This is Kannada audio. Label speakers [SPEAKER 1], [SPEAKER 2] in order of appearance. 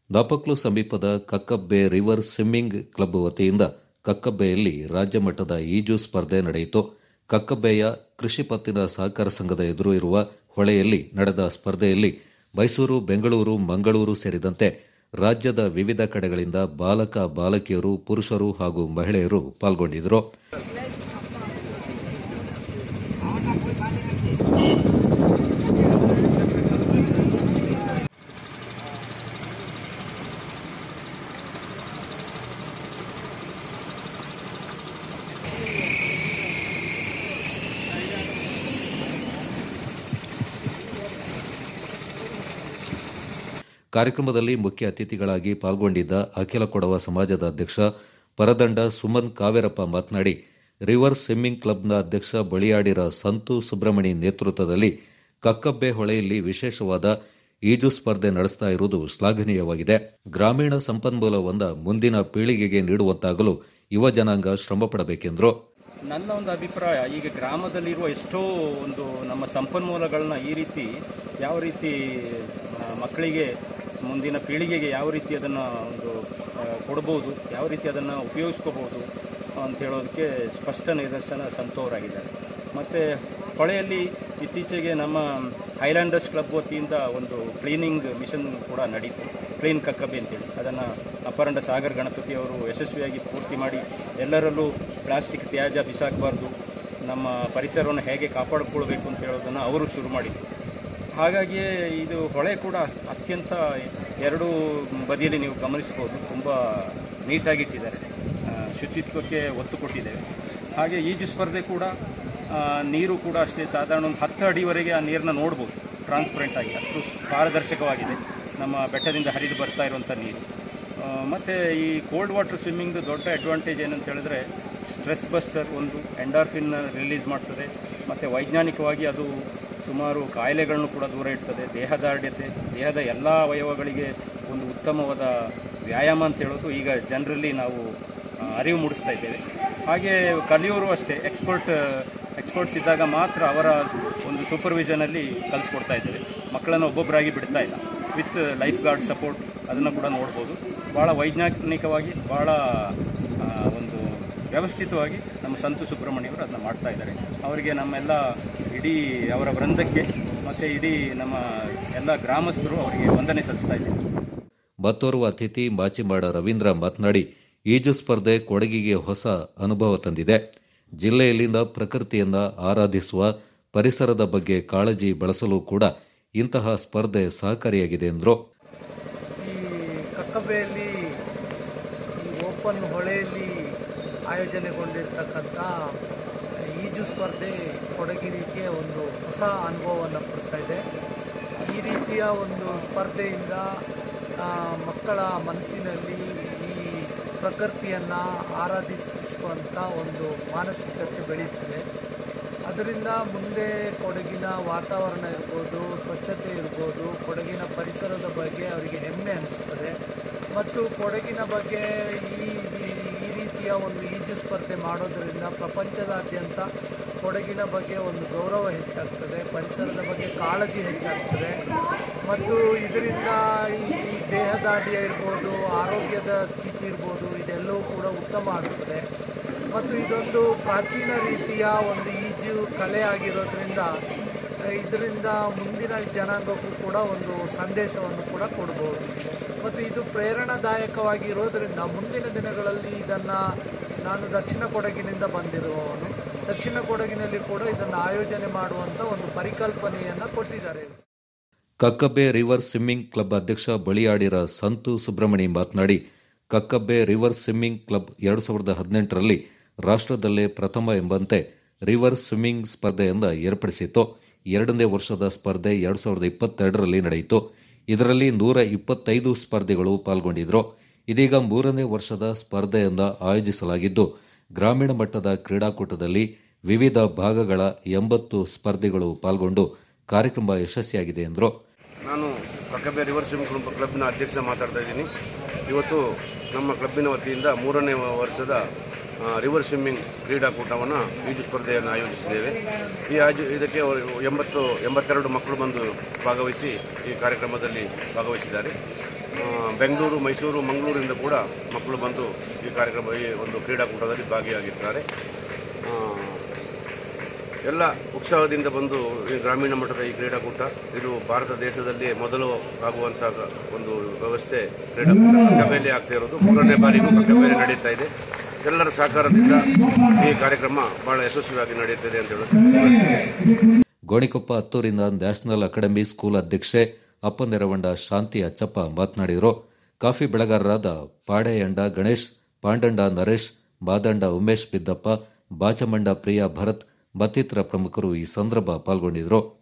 [SPEAKER 1] ದಾಪಕ್ಲು ಸಮೀಪದ ಕಕ್ಕಬ್ಬೆ ರಿವರ್ ಸ್ವಿಮ್ಮಿಂಗ್ ಕ್ಲಬ್ ವತಿಯಿಂದ ಕಕ್ಕಬ್ಬೆಯಲ್ಲಿ ರಾಜ್ಯ ಮಟ್ಟದ ಈಜು ಸ್ಪರ್ಧೆ ನಡೆಯಿತು ಕಕ್ಕಬ್ಬೆಯ ಕೃಷಿ ಪತ್ತಿನ ಸಹಕಾರ ಸಂಘದ ಎದುರು ಇರುವ ಹೊಳೆಯಲ್ಲಿ ನಡೆದ ಸ್ಪರ್ಧೆಯಲ್ಲಿ ಮೈಸೂರು ಬೆಂಗಳೂರು ಮಂಗಳೂರು ಸೇರಿದಂತೆ ರಾಜ್ಯದ ವಿವಿಧ ಕಡೆಗಳಿಂದ ಬಾಲಕ ಬಾಲಕಿಯರು ಪುರುಷರು ಹಾಗೂ ಮಹಿಳೆಯರು ಪಾಲ್ಗೊಂಡಿದ್ದರು ಕಾರ್ಯಕ್ರಮದಲ್ಲಿ ಮುಖ್ಯ ಅತಿಥಿಗಳಾಗಿ ಪಾಲ್ಗೊಂಡಿದ್ದ ಅಖಿಲ ಕೊಡವ ಸಮಾಜದ ಅಧ್ಯಕ್ಷ ಪರದಂಡ ಸುಮನ್ ಕಾವೇರಪ್ಪ ಮಾತನಾಡಿ ರಿವರ್ ಸ್ವಿಮ್ಮಿಂಗ್ ಕ್ಲಬ್ನ ಅಧ್ಯಕ್ಷ ಬಳಿಯಾಡಿರ ಸಂತು ಸುಬ್ರಹ್ಮಣಿ ನೇತೃತ್ವದಲ್ಲಿ ಕಕ್ಕಬ್ಬೆ ಹೊಳೆಯಲ್ಲಿ ವಿಶೇಷವಾದ ಈಜು ಸ್ಪರ್ಧೆ ನಡೆಸ್ತಾ ಇರುವುದು ಶ್ಲಾಘನೀಯವಾಗಿದೆ ಗ್ರಾಮೀಣ ಸಂಪನ್ಮೂಲವೊಂದ ಮುಂದಿನ ಪೀಳಿಗೆಗೆ ನೀಡುವಂತಾಗಲು ಯುವ ಜನಾಂಗ ಶ್ರಮಪಡಬೇಕೆಂದರು
[SPEAKER 2] ನನ್ನ ಒಂದು ಅಭಿಪ್ರಾಯ ಈಗ ಗ್ರಾಮದಲ್ಲಿರುವ ಎಷ್ಟೋ ಒಂದು ನಮ್ಮ ಸಂಪನ್ಮೂಲಗಳನ್ನ ಈ ರೀತಿ ಯಾವ ರೀತಿ ಆ, ಮಕ್ಕಳಿಗೆ ಮುಂದಿನ ಪೀಳಿಗೆಗೆ ಯಾವ ರೀತಿ ಅದನ್ನು ಒಂದು ಆ, ಕೊಡ್ಬೋದು ಯಾವ ರೀತಿ ಅದನ್ನು ಉಪಯೋಗಿಸ್ಕೋಬೋದು ಅಂತ ಹೇಳೋದಕ್ಕೆ ಸ್ಪಷ್ಟ ನಿದರ್ಶನ ಸಂತೋವರಾಗಿದ್ದಾರೆ ಮತ್ತು ಹೊಳೆಯಲ್ಲಿ ಇತ್ತೀಚೆಗೆ ನಮ್ಮ ಹೈಲ್ಯಾಂಡರ್ಸ್ ಕ್ಲಬ್ ವತಿಯಿಂದ ಒಂದು ಕ್ಲೀನಿಂಗ್ ಮಿಷನ್ ಕೂಡ ನಡೀತು ಕ್ಲೀನ್ ಕಕ್ಕಬ್ಬೆ ಅಂತೇಳಿ ಅದನ್ನು ಅಪರಂಡ ಸಾಗರ್ ಗಣಪತಿ ಅವರು ಯಶಸ್ವಿಯಾಗಿ ಪೂರ್ತಿ ಮಾಡಿ ಎಲ್ಲರಲ್ಲೂ ಪ್ಲಾಸ್ಟಿಕ್ ತ್ಯಾಜ್ಯ ಬಿಸಾಕಬಾರ್ದು ನಮ್ಮ ಪರಿಸರವನ್ನು ಹೇಗೆ ಕಾಪಾಡಿಕೊಳ್ಬೇಕು ಅಂತ ಹೇಳೋದನ್ನು ಅವರು ಶುರು ಮಾಡಿದರು ಹಾಗಾಗಿ ಇದು ಹೊಳೆ ಕೂಡ ಅತ್ಯಂತ ಎರಡು ಬದಿಯಲ್ಲಿ ನೀವು ಗಮನಿಸ್ಬೋದು ತುಂಬ ನೀಟಾಗಿಟ್ಟಿದ್ದಾರೆ ಆ, ಶುಚಿತ್ವಕ್ಕೆ ಒತ್ತು ಕೊಟ್ಟಿದ್ದೇವೆ ಹಾಗೆ ಈಜು ಸ್ಪರ್ಧೆ ಕೂಡ ಆ, ನೀರು ಕೂಡ ಅಷ್ಟೇ ಸಾಧಾರಣ ಒಂದು ಹತ್ತು ಅಡಿವರೆಗೆ ಆ ನೀರನ್ನ ನೋಡ್ಬೋದು ಟ್ರಾನ್ಸ್ಪರೆಂಟ್ ಆಗಿ ಅಷ್ಟು ಪಾರದರ್ಶಕವಾಗಿದೆ ನಮ್ಮ ಬೆಟ್ಟದಿಂದ ಹರಿದು ಬರ್ತಾ ಇರುವಂಥ ನೀರು ಆ, ಮತ್ತೆ ಈ ಕೋಲ್ಡ್ ವಾಟರ್ ಸ್ವಿಮ್ಮಿಂಗ್ ದೊಡ್ಡ ಅಡ್ವಾಂಟೇಜ್ ಏನಂತ ಹೇಳಿದ್ರೆ ಸ್ಟ್ರೆಸ್ ಬಸ್ಟರ್ ಒಂದು ಎಂಡಾರ್ಫಿನ್ ರಿಲೀಸ್ ಮಾಡ್ತದೆ ಮತ್ತು ವೈಜ್ಞಾನಿಕವಾಗಿ ಅದು ಸುಮಾರು ಕಾಯಿಲೆಗಳನ್ನು ಕೂಡ ದೂರ ಇಡ್ತದೆ ದೇಹದಾರ್ಢ್ಯತೆ ದೇಹದ ಎಲ್ಲ ಅವಯವಗಳಿಗೆ ಒಂದು ಉತ್ತಮವಾದ ವ್ಯಾಯಾಮ ಅಂತ ಹೇಳೋದು ಈಗ ಜನರಲ್ಲಿ ನಾವು ಆ, ಅರಿವು ಮೂಡಿಸ್ತಾ ಇದ್ದೇವೆ ಹಾಗೆ ಕಲಿಯೋರು ಅಷ್ಟೇ ಎಕ್ಸ್ಪರ್ಟ್ ಎಕ್ಸ್ಪರ್ಟ್ಸ್ ಇದ್ದಾಗ ಮಾತ್ರ ಅವರ ಒಂದು ಸೂಪರ್ವಿಷನಲ್ಲಿ ಕಲಿಸ್ಕೊಡ್ತಾ ಇದ್ದೇವೆ ಮಕ್ಕಳನ್ನು ಒಬ್ಬೊಬ್ಬರಾಗಿ ಬಿಡ್ತಾ ಇಲ್ಲ ವಿತ್ ಲೈಫ್ ಗಾರ್ಡ್ ಸಪೋರ್ಟ್ ಅದನ್ನು ಕೂಡ ನೋಡ್ಬೋದು ಭಾಳ ವೈಜ್ಞಾನಿಕವಾಗಿ ಭಾಳ ಆ, ಒಂದು ವ್ಯವಸ್ಥಿತವಾಗಿ ನಮ್ಮ ಸಂತು ಸುಬ್ರಹ್ಮಣ್ಯವರು ಅದನ್ನ ಮಾಡ್ತಾ ಇದ್ದಾರೆ ಅವರಿಗೆ ನಮ್ಮೆಲ್ಲ ಇಡೀ ಅವರ ವೃಂದಕ್ಕೆ ಮತ್ತು ಇಡೀ ನಮ್ಮ ಎಲ್ಲ ಗ್ರಾಮಸ್ಥರು ಅವರಿಗೆ ವಂದನೆ ಸಲ್ಲಿಸ್ತಾ ಇದ್ದೀವಿ
[SPEAKER 1] ಮತ್ತೋರ್ವ ಅತಿಥಿ ಮಾಚಿಮಾಡ ರವೀಂದ್ರ ಮಾತನಾಡಿ ಈಜು ಸ್ಪರ್ಧೆ ಕೊಡಗಿಗೆ ಹೊಸ ಅನುಭವ ತಂದಿದೆ ಜಿಲ್ಲೆಯಲ್ಲಿನ ಪ್ರಕೃತಿಯನ್ನ ಆರಾಧಿಸುವ ಪರಿಸರದ ಬಗ್ಗೆ ಕಾಳಜಿ ಬಳಸಲು ಕೂಡ ಇಂತಹ ಸ್ಪರ್ಧೆ ಸಹಕಾರಿಯಾಗಿದೆ ಎಂದರು
[SPEAKER 3] ಈ ಕಕ್ಕಬೆಯಲ್ಲಿ ಈ ಓಪನ್ ಹೊಳೆಯಲ್ಲಿ ಆಯೋಜನೆಗೊಂಡಿರ್ತಕ್ಕಂಥ ಈಜು ಸ್ಪರ್ಧೆ ಕೊಡಗಿನಿಗೆ ಒಂದು ಹೊಸ ಅನುಭವವನ್ನು ಕೊಡ್ತಾ ಇದೆ ಈ ರೀತಿಯ ಒಂದು ಸ್ಪರ್ಧೆಯಿಂದ ಆ, ಮಕ್ಕಳ ಮನಸ್ಸಿನಲ್ಲಿ ಈ ಪ್ರಕೃತಿಯನ್ನು ಆರಾಧಿಸುವಂಥ ಒಂದು ಮಾನಸಿಕತೆ ಬೆಳೀತದೆ ಅದರಿಂದ ಮುಂದೆ ಕೊಡಗಿನ ವಾತಾವರಣ ಇರ್ಬೋದು ಸ್ವಚ್ಛತೆ ಇರ್ಬೋದು ಕೊಡಗಿನ ಪರಿಸರದ ಬಗ್ಗೆ ಅವರಿಗೆ ಹೆಮ್ಮೆ ಅನಿಸ್ತದೆ ಮತ್ತು ಕೊಡಗಿನ ಬಗ್ಗೆ ಈ ಈ- ಈ ರೀತಿಯ ಒಂದು ಈಜು ಸ್ಪರ್ಧೆ ಮಾಡೋದರಿಂದ ಪ್ರಪಂಚದಾದ್ಯಂತ ಕೊಡಗಿನ ಬಗ್ಗೆ ಒಂದು ಗೌರವ ಹೆಚ್ಚಾಗ್ತದೆ ಪರಿಸರದ ಬಗ್ಗೆ ಕಾಳಜಿ ಹೆಚ್ಚಾಗ್ತದೆ ಮತ್ತು ಇದರಿಂದ ಈ ದೇಹದಾರ್ಢ್ಯ ಇರ್ಬೋದು ಆರೋಗ್ಯದ ಸ್ಥಿತಿ ಇರ್ಬೋದು ಇದೆಲ್ಲವೂ ಕೂಡ ಉತ್ತಮ ಆಗ್ತದೆ ಮತ್ತು ಇದೊಂದು ಪ್ರಾಚೀನ ರೀತಿಯ ಒಂದು ಈಜು ಕಲೆ ಆಗಿರೋದ್ರಿಂದ ಇದರಿಂದ ಮುಂದಿನ ಜನಾಂಗಕ್ಕೂ ಕೂಡ ಒಂದು ಸಂದೇಶವನ್ನು ಕೂಡ ಕೊಡ್ಬೋದು ಮತ್ತು ಇದು ಪ್ರೇರಣಾದಾಯಕವಾಗಿ ಇರೋದರಿಂದ ಮುಂದಿನ ದಿನಗಳಲ್ಲಿ ಇದನ್ನು ನಾನು ದಕ್ಷಿಣ ಕೊಡಗಿನಿಂದ ಬಂದಿರುವವನು ದಕ್ಷಿಣ ಕೊಡಗಿನಲ್ಲಿ ಕೂಡ ಇದನ್ನು ಆಯೋಜನೆ ಮಾಡುವಂಥ ಒಂದು ಪರಿಕಲ್ಪನೆಯನ್ನು ಕೊಟ್ಟಿದ್ದಾರೆ
[SPEAKER 1] ಕಕ್ಕಬ್ಬೆ ರಿವರ್ ಸ್ವಿಮ್ಮಿಂಗ್ ಕ್ಲಬ್ ಅಧ್ಯಕ್ಷ ಬಳಿಯಾಡಿರ ಸಂತು ಸುಬ್ರಹ್ಮಣಿ ಮಾತನಾಡಿ ಕಕ್ಕಬ್ಬೆ ರಿವರ್ ಸ್ವಿಮ್ಮಿಂಗ್ ಕ್ಲಬ್ ಎರಡು ಸಾವಿರದ ಹದಿನೆಂಟರಲ್ಲಿ ರಾಷ್ಟ್ರದಲ್ಲೇ ಪ್ರಥಮ ಎಂಬಂತೆ ರಿವರ್ ಸ್ವಿಮ್ಮಿಂಗ್ ಸ್ಪರ್ಧೆಯಿಂದ ಏರ್ಪಡಿಸಿತ್ತು ಎರಡನೇ ವರ್ಷದ ಸ್ಪರ್ಧೆ ಎರಡು ಸಾವಿರದ ಇಪ್ಪತ್ತೆರಡರಲ್ಲಿ ನಡೆಯಿತು ಇದರಲ್ಲಿ ನೂರ ಇಪ್ಪತ್ತೈದು ಸ್ಪರ್ಧಿಗಳು ಪಾಲ್ಗೊಂಡಿದ್ರು ಇದೀಗ ಮೂರನೇ ವರ್ಷದ ಸ್ಪರ್ಧೆಯಿಂದ ಆಯೋಜಿಸಲಾಗಿದ್ದು ಗ್ರಾಮೀಣ ಮಟ್ಟದ ಕ್ರೀಡಾಕೂಟದಲ್ಲಿ ವಿವಿಧ ಭಾಗಗಳ ಎಂಬತ್ತು ಸ್ಪರ್ಧಿಗಳು ಪಾಲ್ಗೊಂಡು ಕಾರ್ಯಕ್ರಮ ಯಶಸ್ವಿಯಾಗಿದೆ ಎಂದರು
[SPEAKER 4] ನಾನು ಕಕ್ಕಬ್ಬೆ ರಿವರ್ ಸ್ವಿಮ್ಮಿಂಗ್ ಕ್ಲಬ್ ಕ್ಲಬ್ನ ಅಧ್ಯಕ್ಷ ಮಾತಾಡ್ತಾ ಇದ್ದೀನಿ ಇವತ್ತು ನಮ್ಮ ಕ್ಲಬ್ಬಿನ ವತಿಯಿಂದ ಮೂರನೇ ವರ್ಷದ ಆ, ರಿವರ್ ಸ್ವಿಮ್ಮಿಂಗ್ ಕ್ರೀಡಾಕೂಟವನ್ನು ಈಜು ಸ್ಪರ್ಧೆಯನ್ನು ಆಯೋಜಿಸಿದ್ದೇವೆ ಈ ಆಜು ಇದಕ್ಕೆ ಅವರು ಎಂಬತ್ತು ಎಂಬತ್ತೆರಡು ಮಕ್ಕಳು ಬಂದು ಭಾಗವಹಿಸಿ ಈ ಕಾರ್ಯಕ್ರಮದಲ್ಲಿ ಭಾಗವಹಿಸಿದ್ದಾರೆ ಆ, ಬೆಂಗಳೂರು ಮೈಸೂರು ಮಂಗಳೂರಿಂದ ಕೂಡ ಮಕ್ಕಳು ಬಂದು ಈ ಕಾರ್ಯಕ್ರಮ ಈ ಒಂದು ಕ್ರೀಡಾಕೂಟದಲ್ಲಿ ಭಾಗಿಯಾಗಿದ್ದಾರೆ ಆ, ಎಲ್ಲ ಉತ್ಸಾಹದಿಂದ ಬಂದು ಈ ಗ್ರಾಮೀಣ ಮಟ್ಟದ ಈ ಕ್ರೀಡಾಕೂಟ ಇದು ಭಾರತ ದೇಶದಲ್ಲಿ ಮೊದಲು ಆಗುವಂತಹ ಒಂದು ವ್ಯವಸ್ಥೆ ಕ್ರೀಡಾಕೂಟ ಕಕ್ಕಬೇಲೆ ಆಗ್ತಾ ಇರೋದು ಮೂರನೇ ಬಾರಿಗೂ ಕಕ್ಕಬೇಲೆ ನಡೀತಾ ಇದೆ ಎಲ್ಲರ ಸಹಕಾರದಿಂದ ಈ ಕಾರ್ಯಕ್ರಮ ಬಹಳ ಯಶಸ್ವಿಯಾಗಿ ನಡೆಯುತ್ತಿದೆ ಅಂತ ಹೇಳೋದು
[SPEAKER 1] ಗೋಣಿಕೊಪ್ಪ ಹತ್ತೂರಿನ ನ್ಯಾಷನಲ್ ಅಕಾಡೆಮಿ ಸ್ಕೂಲ್ ಅಧ್ಯಕ್ಷೆ ಅಪ್ಪ ನೆರವಂಡ ಶಾಂತಿ ಅಚ್ಚಪ್ಪ ಮಾತನಾಡಿದರು ಕಾಫಿ ಬೆಳೆಗಾರರಾದ ಪಾಡೆಯಂಡ ಗಣೇಶ್ ಪಾಂಡಂಡ ನರೇಶ್ ಮಾದಂಡ ಉಮೇಶ್ ಬಿದ್ದಪ್ಪ ಬಾಚಮಂಡ ಪ್ರಿಯಾ ಭರತ್ ಮತ್ತಿತರ ಪ್ರಮುಖರು ಈ ಸಂದರ್ಭ ಪಾಲ್ಗೊಂಡಿದ್ದರು